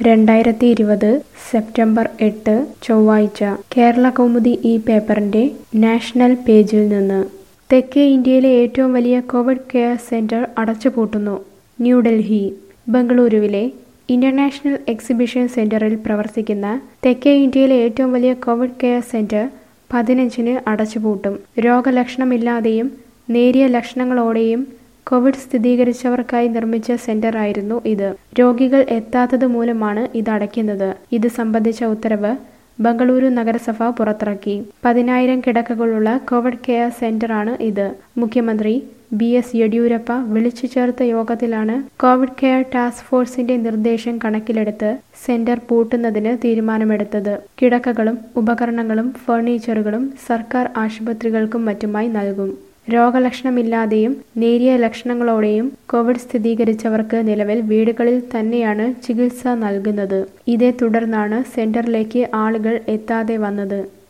രണ്ടായിരത്തി ഇരുപത് സെപ്റ്റംബർ എട്ട് ചൊവ്വാഴ്ച കേരള കൗമുദി ഈ പേപ്പറിന്റെ നാഷണൽ പേജിൽ നിന്ന് തെക്കേ ഇന്ത്യയിലെ ഏറ്റവും വലിയ കോവിഡ് കെയർ സെന്റർ അടച്ചുപൂട്ടുന്നു ന്യൂഡൽഹി ബംഗളൂരുവിലെ ഇന്റർനാഷണൽ എക്സിബിഷൻ സെന്ററിൽ പ്രവർത്തിക്കുന്ന തെക്കേ ഇന്ത്യയിലെ ഏറ്റവും വലിയ കോവിഡ് കെയർ സെന്റർ പതിനഞ്ചിന് അടച്ചുപൂട്ടും രോഗലക്ഷണമില്ലാതെയും നേരിയ ലക്ഷണങ്ങളോടെയും കോവിഡ് സ്ഥിരീകരിച്ചവർക്കായി നിർമ്മിച്ച സെന്റർ ആയിരുന്നു ഇത് രോഗികൾ എത്താത്തത് മൂലമാണ് ഇത് അടയ്ക്കുന്നത് ഇത് സംബന്ധിച്ച ഉത്തരവ് ബംഗളൂരു നഗരസഭ പുറത്തിറക്കി പതിനായിരം കിടക്കകളുള്ള കോവിഡ് കെയർ സെന്ററാണ് ഇത് മുഖ്യമന്ത്രി ബി എസ് യെഡ്യൂരപ്പ വിളിച്ചു ചേർത്ത യോഗത്തിലാണ് കോവിഡ് കെയർ ടാസ്ക് ഫോഴ്സിന്റെ നിർദ്ദേശം കണക്കിലെടുത്ത് സെന്റർ പൂട്ടുന്നതിന് തീരുമാനമെടുത്തത് കിടക്കകളും ഉപകരണങ്ങളും ഫർണിച്ചറുകളും സർക്കാർ ആശുപത്രികൾക്കും മറ്റുമായി നൽകും രോഗലക്ഷണമില്ലാതെയും നേരിയ ലക്ഷണങ്ങളോടെയും കോവിഡ് സ്ഥിരീകരിച്ചവർക്ക് നിലവിൽ വീടുകളിൽ തന്നെയാണ് ചികിത്സ നൽകുന്നത് ഇതേ തുടർന്നാണ് സെന്ററിലേക്ക് ആളുകൾ എത്താതെ വന്നത്